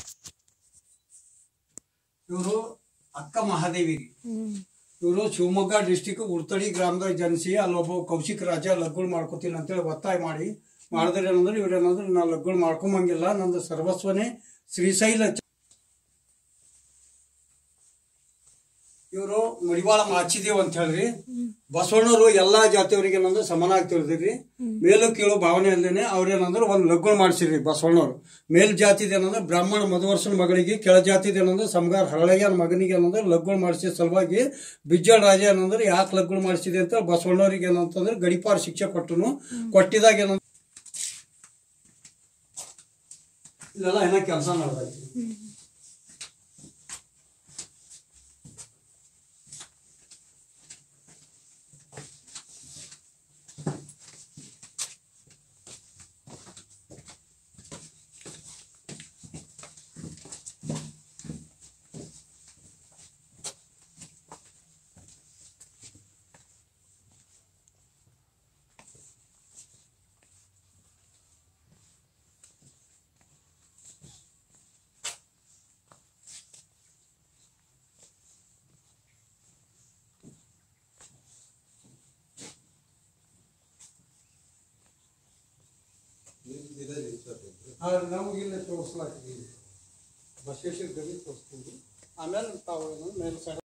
ಇವರು ಅಕ್ಕ ಮಹಾದೇವಿ ಇವರು ಶಿವಮೊಗ್ಗ ಡಿಸ್ಟಿಕ್ ಉರ್ತಳಿ ಗ್ರಾಮದಾಗ ಜನಿಸಿ ಅಲ್ಲೊಬ್ಬ ಕೌಶಿಕ್ ರಾಜ ಲಗ್ಗಳು ಮಾಡ್ಕೋತೀನಿ ಅಂತೇಳಿ ಒತ್ತಾಯ ಮಾಡಿ ಮಾಡಿದ್ರೆ ಏನಂದ್ರೆ ಇವ್ರೇನಂದ್ರೆ ನಾ ಲಗ್ಗಳು ಮಾಡ್ಕೊಂಬಂಗಿಲ್ಲ ನಂದು ಸರ್ವಸ್ವನೇ ಶ್ರೀಶೈಲ ಚ- ಇವರು ಮಡಿವಾಳ ಮಾಚಿದೇವ್ ಅಂತ ಹೇಳ್ರಿ ಬಸವಣ್ಣರು ಎಲ್ಲಾ ಜಾತಿಯವರಿಗೆ ಏನಂದ್ರೆ ಸಮಾನಾಗಿ ತಿಳಿದಿರಿ ಮೇಲು ಕೀಳು ಭಾವನೆ ಅಲ್ದೇನೆ ಅವ್ರೇನಂದ್ರೆ ಒಂದ್ ಲಗ್ನ ಮಾಡಿಸಿರಿ ಬಸವಣ್ಣವ್ರು ಮೇಲ್ ಜಾತಿದ ಏನಂದ್ರೆ ಬ್ರಾಹ್ಮಣ ಮಧುವರ್ಷನ ಮಗಳಿಗೆ ಕೆಳ ಜಾತಿದ ಏನಂದ್ರೆ ಸಮಗಾರ ಹರಳಯ್ಯನ ಮಗನಿಗೆ ಏನಂದ್ರೆ ಲಗ್ನ ಮಾಡಿಸಿದ ಸಲುವಾಗಿ ಬಿಜ್ಜಳ ರಾಜ ಏನಂದ್ರೆ ಯಾಕೆ ಲಗ್ನ ಮಾಡಿಸಿದೆ ಅಂತ ಬಸವಣ್ಣವ್ರಿಗೆ ಏನಂತಂದ್ರೆ ಗಡಿಪಾರ ಶಿಕ್ಷೆ ಕೊಟ್ಟನು ಕೊಟ್ಟಿದಾಗ ಏನಂದ್ರೆ ಇಲ್ಲೆಲ್ಲ ಏನೋ ಕೆಲಸ ನಡೆದೈತಿ ನಮಗಿಲ್ಲ ತೋರಿಸ್ಲಾಕ್ತೀವಿ ಬಸವೇಶ್ವರ ಗವಿ ತೋರಿಸ್ತೀವಿ ಆಮೇಲೆ ತಾವು ಮೇಲೆ ಸೈಡ್